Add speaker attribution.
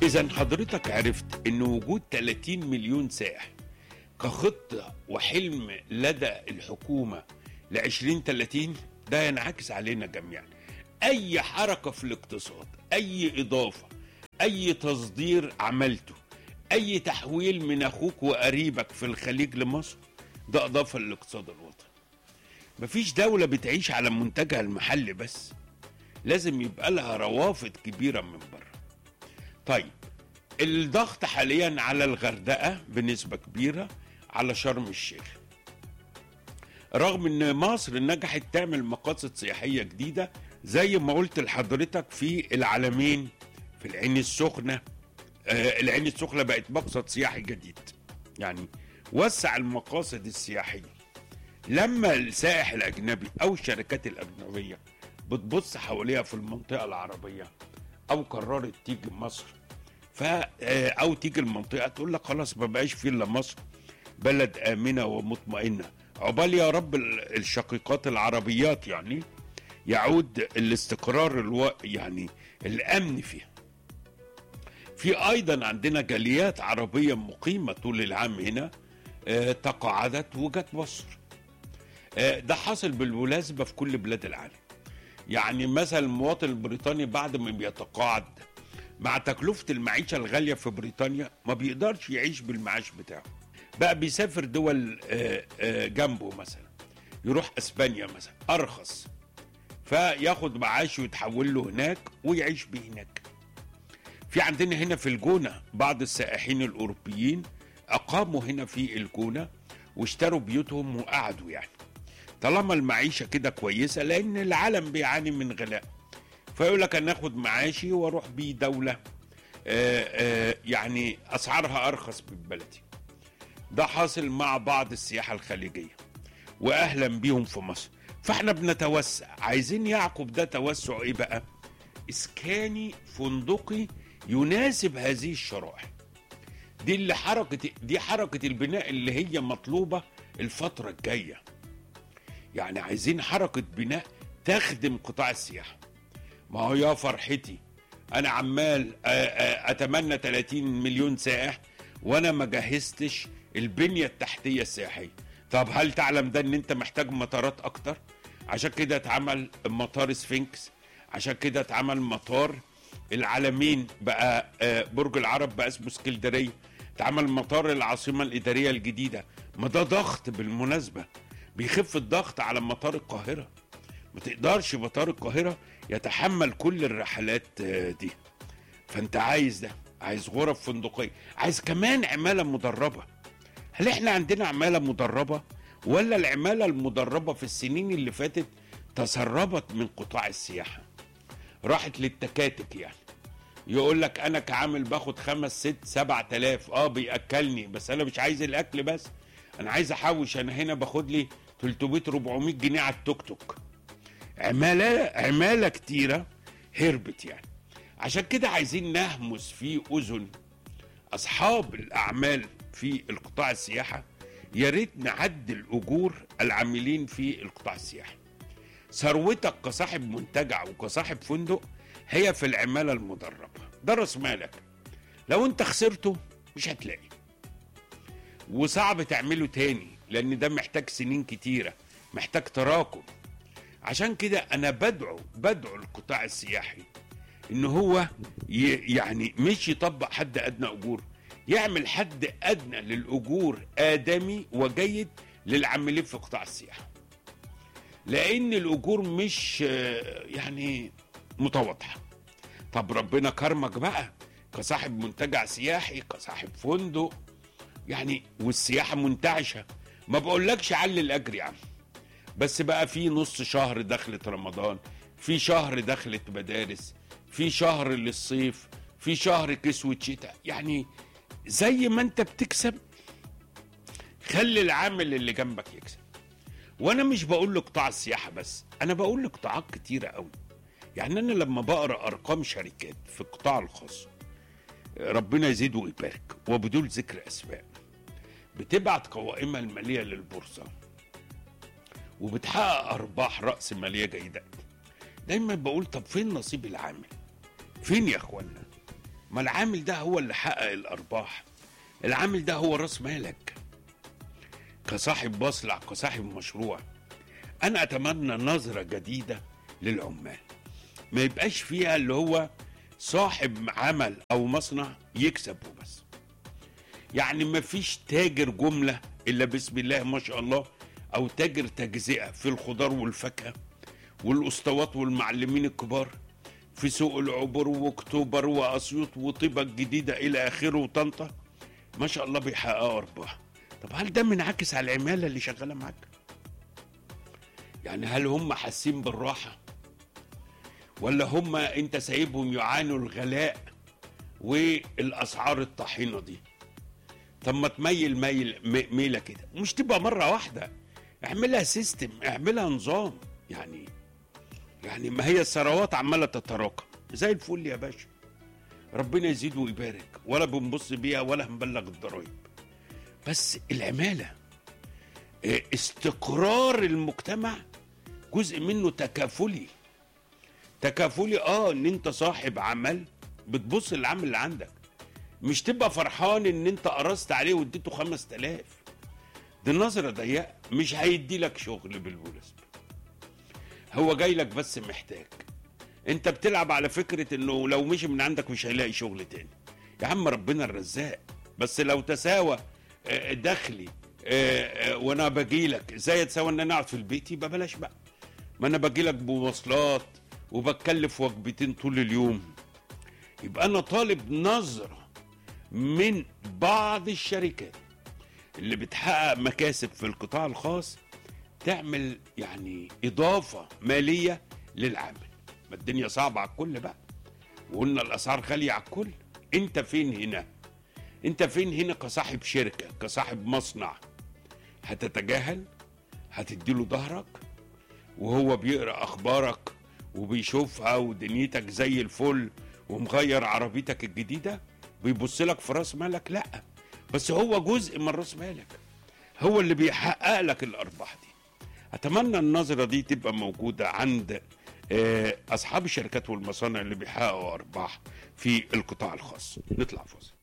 Speaker 1: إذا حضرتك عرفت إن وجود 30 مليون سائح كخطة وحلم لدى الحكومة ل 2030 ده ينعكس علينا جميعا. أي حركة في الاقتصاد، أي إضافة، أي تصدير عملته، أي تحويل من أخوك وقريبك في الخليج لمصر ده إضافة للاقتصاد الوطني. مفيش دولة بتعيش على منتجها المحلي بس. لازم يبقى لها روافد كبيرة من بره. طيب الضغط حاليا على الغردقه بنسبه كبيره على شرم الشيخ رغم ان مصر نجحت تعمل مقاصد سياحيه جديده زي ما قلت لحضرتك في العلمين في العين السخنه آه العين السخنه بقت مقصد سياحي جديد يعني وسع المقاصد السياحيه لما السائح الاجنبي او الشركات الاجنبيه بتبص حواليها في المنطقه العربيه او قررت تيجي مصر ف او تيجي المنطقه تقول لك خلاص ما بقاش في الا مصر بلد امنه ومطمئنه عقبال يا رب الشقيقات العربيات يعني يعود الاستقرار الو... يعني الامن فيها في ايضا عندنا جاليات عربيه مقيمه طول العام هنا آه تقاعدت وجت مصر آه ده حاصل بالمناسبه في كل بلاد العالم يعني مثلا المواطن البريطاني بعد ما بيتقاعد مع تكلفة المعيشة الغالية في بريطانيا ما بيقدرش يعيش بالمعاش بتاعه بقى بيسافر دول جنبه مثلا يروح اسبانيا مثلا ارخص فياخد معاشه ويتحول له هناك ويعيش بيه هناك في عندنا هنا في الجونة بعض السائحين الأوروبيين أقاموا هنا في الجونة واشتروا بيوتهم وقعدوا يعني طالما المعيشة كده كويسة لأن العالم بيعاني من غلاء فيقول لك انا اخد معاشي واروح بيه دوله آآ آآ يعني اسعارها ارخص من بلدي ده حاصل مع بعض السياحه الخليجيه واهلا بيهم في مصر فاحنا بنتوسع عايزين يعقب ده توسع ايه بقى اسكاني فندقي يناسب هذه الشرائح دي اللي حركه دي حركه البناء اللي هي مطلوبه الفتره الجايه يعني عايزين حركه بناء تخدم قطاع السياحه ما هو يا فرحتي انا عمال اتمنى 30 مليون سائح وانا ما جهزتش البنيه التحتيه السياحيه طب هل تعلم ده ان انت محتاج مطارات اكتر عشان كده اتعمل مطار سفنكس عشان كده اتعمل مطار العالمين بقى برج العرب بقى اسمه اسكندريه اتعمل مطار العاصمه الاداريه الجديده ما ده ضغط بالمناسبه بيخف الضغط على مطار القاهره ما تقدرش مطار القاهره يتحمل كل الرحلات دي فانت عايز ده عايز غرف فندقيه عايز كمان عماله مدربه هل احنا عندنا عماله مدربه ولا العماله المدربه في السنين اللي فاتت تسربت من قطاع السياحه راحت للتكاتك يعني يقول لك انا كعامل باخد خمس ست سبع تلاف اه بياكلني بس انا مش عايز الاكل بس انا عايز احوش انا هنا باخد لي 300 400 جنيه على التوك توك عماله عماله كتيره هربت يعني عشان كده عايزين نهمس في اذن اصحاب الاعمال في القطاع السياحه يا ريت نعدل اجور العاملين في القطاع السياحي ثروتك كصاحب منتجع وكصاحب فندق هي في العماله المدربه ده راس مالك لو انت خسرته مش هتلاقي وصعب تعمله تاني لان ده محتاج سنين كتيره محتاج تراكم عشان كده انا بدعو بدعو القطاع السياحي ان هو يعني مش يطبق حد ادنى اجور يعمل حد ادنى للاجور ادمي وجيد للعاملين في قطاع السياحه لان الاجور مش يعني متواضعه طب ربنا كرمك بقى كصاحب منتجع سياحي كصاحب فندق يعني والسياحه منتعشه ما بقولكش علي الاجر يا عم بس بقى في نص شهر دخلت رمضان في شهر دخلت مدارس في شهر للصيف في شهر كسوة شتاء يعني زي ما انت بتكسب خلي العامل اللي جنبك يكسب وانا مش بقول لقطاع السياحه بس انا بقول لقطاعات كتيره قوي يعني انا لما بقرا ارقام شركات في القطاع الخاص ربنا يزيد ويبارك وبدون ذكر اسماء بتبعت قوائمها الماليه للبورصه وبتحقق ارباح راس ماليه جيده دايما بقول طب فين نصيب العامل فين يا اخوانا ما العامل ده هو اللي حقق الارباح العامل ده هو راس مالك كصاحب مصنع كصاحب مشروع انا اتمنى نظره جديده للعمال ما يبقاش فيها اللي هو صاحب عمل او مصنع يكسب وبس يعني ما فيش تاجر جمله الا بسم الله ما شاء الله او تاجر تجزئه في الخضار والفاكهه والاسطوات والمعلمين الكبار في سوق العبور واكتوبر واسيوط وطيبه الجديده الى اخره وطنطا ما شاء الله بيحققوا ارباح طب هل ده منعكس على العماله اللي شغاله معاك يعني هل هم حاسين بالراحه ولا هم انت سايبهم يعانوا الغلاء والاسعار الطاحنه دي طب ما تميل ميل م- ميله كده مش تبقى مره واحده اعملها سيستم اعملها نظام يعني يعني ما هي الثروات عماله تتراكم زي الفل يا باشا ربنا يزيد ويبارك ولا بنبص بيها ولا هنبلغ الضرايب بس العماله اه، استقرار المجتمع جزء منه تكافلي تكافلي اه ان انت صاحب عمل بتبص للعمل اللي عندك مش تبقى فرحان ان انت قرصت عليه واديته 5000 دي نظره ضيقه مش هيدي لك شغل بالمناسبه هو جاي لك بس محتاج انت بتلعب على فكره انه لو مشي من عندك مش هيلاقي شغل تاني يا عم ربنا الرزاق بس لو تساوى آه، دخلي آه، آه، وانا باجي لك زي يتساوى ان انا اقعد في البيت يبقى بلاش بقى ما انا باجي لك بمواصلات وبتكلف وجبتين طول اليوم يبقى انا طالب نظره من بعض الشركات اللي بتحقق مكاسب في القطاع الخاص تعمل يعني اضافه ماليه للعامل ما الدنيا صعبه على الكل بقى وقلنا الاسعار غاليه على الكل انت فين هنا انت فين هنا كصاحب شركه كصاحب مصنع هتتجاهل هتديله ظهرك وهو بيقرا اخبارك وبيشوفها ودنيتك زي الفل ومغير عربيتك الجديده بيبص لك في راس مالك لا بس هو جزء من راس مالك هو اللي بيحقق لك الارباح دي اتمنى النظره دي تبقى موجوده عند آه، اصحاب الشركات والمصانع اللي بيحققوا ارباح في القطاع الخاص نطلع فاصل